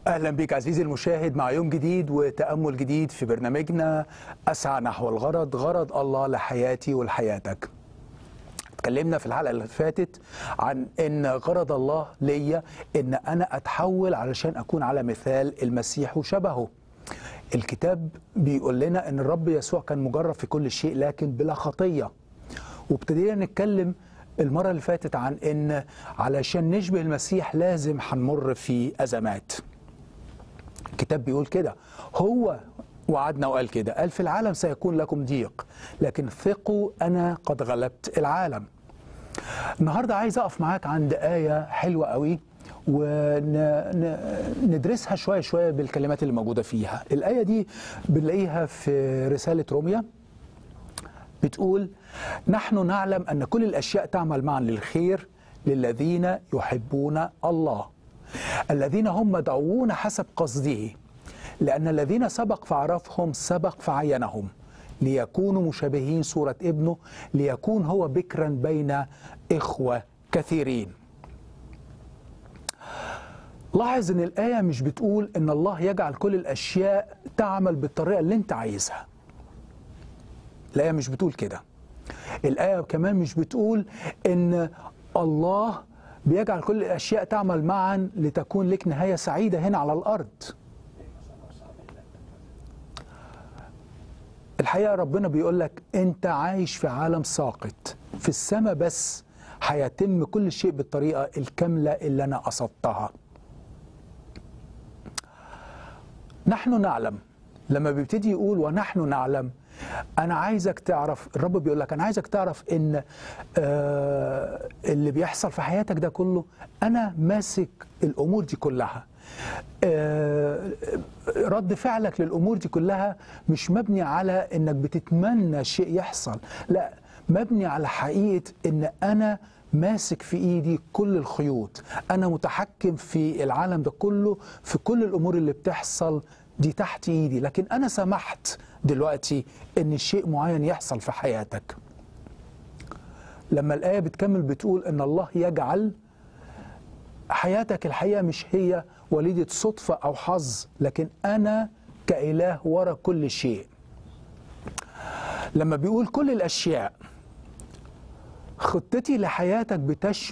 اهلا بك عزيزي المشاهد مع يوم جديد وتامل جديد في برنامجنا اسعى نحو الغرض غرض الله لحياتي ولحياتك اتكلمنا في الحلقه اللي فاتت عن ان غرض الله ليا ان انا اتحول علشان اكون على مثال المسيح وشبهه الكتاب بيقول لنا ان الرب يسوع كان مجرب في كل شيء لكن بلا خطيه وابتدينا نتكلم المره اللي فاتت عن ان علشان نشبه المسيح لازم هنمر في ازمات الكتاب بيقول كده هو وعدنا وقال كده قال في العالم سيكون لكم ضيق لكن ثقوا أنا قد غلبت العالم النهاردة عايز أقف معاك عند آية حلوة قوي وندرسها شوية شوية بالكلمات اللي موجودة فيها الآية دي بنلاقيها في رسالة روميا بتقول نحن نعلم أن كل الأشياء تعمل معا للخير للذين يحبون الله الذين هم مدعوون حسب قصده لأن الذين سبق فعرفهم سبق فعينهم ليكونوا مشابهين صورة ابنه ليكون هو بكرا بين إخوة كثيرين لاحظ ان الآية مش بتقول ان الله يجعل كل الأشياء تعمل بالطريقة اللي انت عايزها الآية مش بتقول كده الآية كمان مش بتقول ان الله بيجعل كل الأشياء تعمل معا لتكون لك نهاية سعيدة هنا على الأرض الحقيقة ربنا بيقول لك أنت عايش في عالم ساقط في السماء بس هيتم كل شيء بالطريقة الكاملة اللي أنا قصدتها نحن نعلم لما بيبتدي يقول ونحن نعلم انا عايزك تعرف الرب بيقول لك انا عايزك تعرف ان آه اللي بيحصل في حياتك ده كله انا ماسك الامور دي كلها آه رد فعلك للامور دي كلها مش مبني على انك بتتمنى شيء يحصل لا مبني على حقيقه ان انا ماسك في ايدي كل الخيوط انا متحكم في العالم ده كله في كل الامور اللي بتحصل دي تحت ايدي لكن انا سمحت دلوقتي ان شيء معين يحصل في حياتك لما الايه بتكمل بتقول ان الله يجعل حياتك الحقيقه مش هي وليده صدفه او حظ لكن انا كاله ورا كل شيء لما بيقول كل الاشياء خطتي لحياتك بتشمل